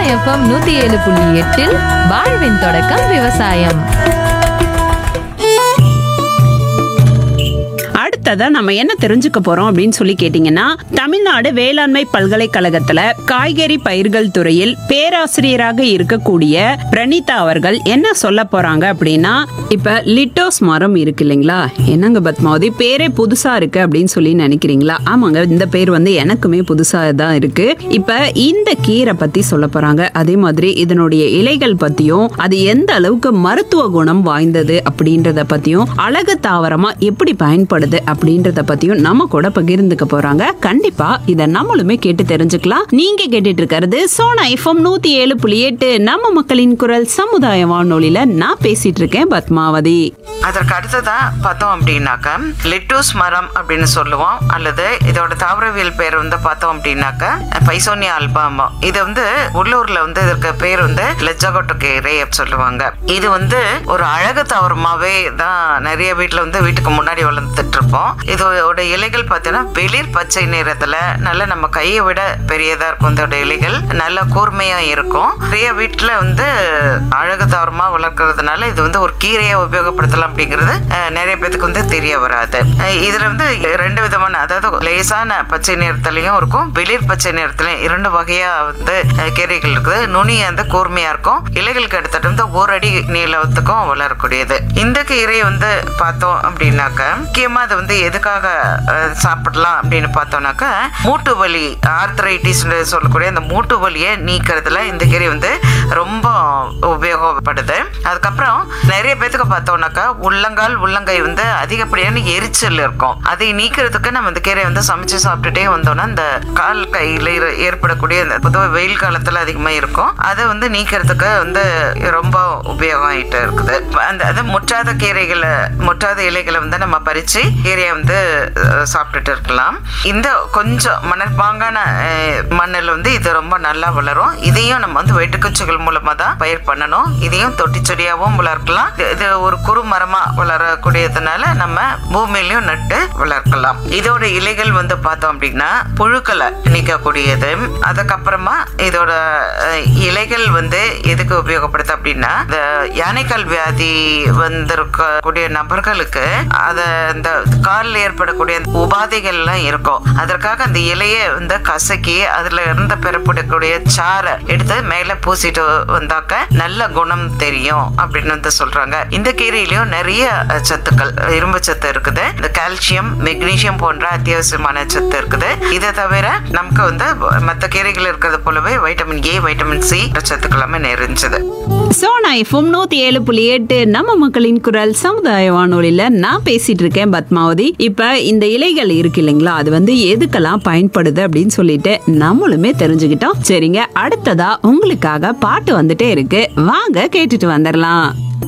FM நூத்தி ஏழு புள்ளி எட்டில் வாழ்வின் தொடக்கம் விவசாயம் அடுத்ததா நம்ம என்ன தெரிஞ்சுக்க போறோம் அப்படின்னு சொல்லி கேட்டீங்கன்னா தமிழ்நாடு வேளாண்மை பல்கலைக்கழகத்துல காய்கறி பயிர்கள் துறையில் பேராசிரியராக இருக்கக்கூடிய பிரணீதா அவர்கள் என்ன சொல்ல போறாங்க அப்படின்னா இப்ப லிட்டோஸ் மரம் இருக்கு இல்லைங்களா என்னங்க பத்மாவதி பேரே புதுசா இருக்கு அப்படின்னு சொல்லி நினைக்கிறீங்களா ஆமாங்க இந்த பேர் வந்து எனக்குமே புதுசா தான் இருக்கு இப்ப இந்த கீரை பத்தி சொல்ல போறாங்க அதே மாதிரி இதனுடைய இலைகள் பத்தியும் அது எந்த அளவுக்கு மருத்துவ குணம் வாய்ந்தது அப்படின்றத பத்தியும் அழகு தாவரமா எப்படி பயன்படுது அப்படின்றத பத்தியும் நம்ம கூட பகிர்ந்துக்க போறாங்க கண்டிப்பா இத நம்மளுமே கேட்டு தெரிஞ்சுக்கலாம் நீங்க கேட்டுட்டு இருக்கிறது சோனா எஃப்எம் நூத்தி ஏழு புள்ளி எட்டு நம்ம மக்களின் குரல் சமுதாய வானொலியில நான் பேசிட்டு இருக்கேன் பத்மாவதி அதற்கு அடுத்ததா பார்த்தோம் அப்படின்னாக்க லிட்டூஸ் மரம் அப்படின்னு சொல்லுவோம் அல்லது இதோட தாவரவியல் பேர் வந்து பார்த்தோம் அப்படின்னாக்க பைசோனியா அல்பாமோ இது வந்து உள்ளூர்ல வந்து இதற்கு பேர் வந்து லெஜகோட்டோகேரே அப்படின்னு சொல்லுவாங்க இது வந்து ஒரு அழகு தாவரமாவே தான் நிறைய வீட்ல வந்து வீட்டுக்கு முன்னாடி வளர்ந்துட்டு இருப்போம் இதோட இலைகள் பார்த்தீங்கன்னா வெளிர் பச்சை நிறத்துல நல்ல நம்ம கையை விட பெரியதா இருக்கும் இதோட இலைகள் நல்ல கூர்மையா இருக்கும் நிறைய வீட்டுல வந்து அழகு தாவரமா வளர்க்கறதுனால இது வந்து ஒரு கீரையை உபயோகப்படுத்தலாம் அப்படிங்கிறது அஹ், நிறைய பேத்துக்கு வந்து தெரிய வராது அஹ், இதுல வந்து ரெண்டு விதமான அதாவது லேசான பச்சை நிறத்துலயும் இருக்கும் வெளிர் பச்சை நிறத்துலயும் இரண்டு வகையா வந்து அஹ், கீரைகள் இருக்குது நுனி வந்து கூர்மையா இருக்கும் இலைகள் கிட்டத்தட்ட வந்து ஒரு அடி நீளத்துக்கும் வளரக்கூடியது இந்த கீரை வந்து பார்த்தோம் அப்படின்னாக்க முக்கியமா அது வந்து எதுக்காக அஹ், சாப்பிடலாம் அப்படின்னு பார்த்தோம்னாக்க மூட்டு வலி ஆர்த்தரைட்டிஸ் சொல்லக்கூடிய அந்த மூட்டு வலியை நீக்கிறதுல இந்த கீரை வந்து ரொம்ப உபயோகப்படுது அதுக்கப்புறம் நிறைய பேத்துக்கு பார்த்தோம்னாக்கா உள்ளங்கால் உள்ளங்கை வந்து அதிகப்படியான எரிச்சல் இருக்கும் அதை நீக்கிறதுக்கு நம்ம இந்த கீரையை வந்து சமைச்சு சாப்பிட்டுட்டே வந்தோம்னா இந்த கால் கையில இரு- ஏற்படக்கூடிய இந்த பொதுவாக வெயில் காலத்துல அதிகமா இருக்கும் அதை வந்து நீக்கிறதுக்கு வந்து ரொம்ப உபயோகம் ஆயிட்டு இருக்குது அந்த அது முற்றாத கீரைகளை முற்றாத இலைகளை வந்து நம்ம பறிச்சு கீரையை வந்து அஹ், சாப்பிட்டுட்டு இருக்கலாம் இந்த கொஞ்சம் மணற்பாங்கான அஹ், மண்ணில் வந்து இது ரொம்ப நல்லா வளரும் இதையும் நம்ம வந்து வெட்டுக்குச்சிகள் மூலமா தான் பயிர் பண்ணணும் இதையும் தொட்டி செடியாகவும் வளர்க்கலாம் இது- இது ஒரு குறு மரமா வளரக்கூடியதுனால நம்ம பூமியிலையும் நட்டு வளர்க்கலாம் இதோட இலைகள் வந்து பார்த்தோம் அப்படின்னா புழுக்களை நீக்கக்கூடியது அதுக்கப்புறமா இதோட அஹ், இலைகள் வந்து எதுக்கு உபயோகப்படுது அப்படின்னா இந்த யானைக்கால் வியாதி வந்திருக்கக்கூடிய நபர்களுக்கு அத இந்த காலில் ஏற்படக்கூடிய அந்த உபாதைகள்லாம் இருக்கும் அதற்காக அந்த இலையை வந்து கசக்கி அதுல இருந்து பெறப்படக்கூடிய சாறை எடுத்து மேல பூசிட்டு வந்தாக்க நல்ல குணம் தெரியும் அப்படின்னு வந்து சொல்றாங்க இந்த கீரையிலயும் நிறைய அஹ், சத்துக்கள் இரும்பு சத்து இருக்குது இந்த கால்சியம் மெக்னீசியம் போன்ற அத்தியாவசியமான சத்து இருக்குது இதை தவிர நமக்கு வந்து மற்ற கீரைகள் இருக்கிறது போலவே வைட்டமின் ஏ வைட்டமின் சி சத்துக்கள் எல்லாமே நிறைஞ்சது சோனா எஃப்எம் நூத்தி ஏழு புள்ளி எட்டு நம்ம மக்களின் குரல் சமுதாய வானொலியில நான் பேசிட்டு இருக்கேன் பத்மாவதி இப்ப இந்த இலைகள் இருக்கு இல்லைங்களா அது வந்து எதுக்கெல்லாம் பயன்படுது அப்படின்னு சொல்லிட்டு நம்மளுமே தெரிஞ்சுக்கிட்டோம் சரிங்க அடுத்ததா உங்களுக்காக பாட்டு வந்துட்டே இருக்கு வாங்க கேட்டுட்டு வந்துடலாம்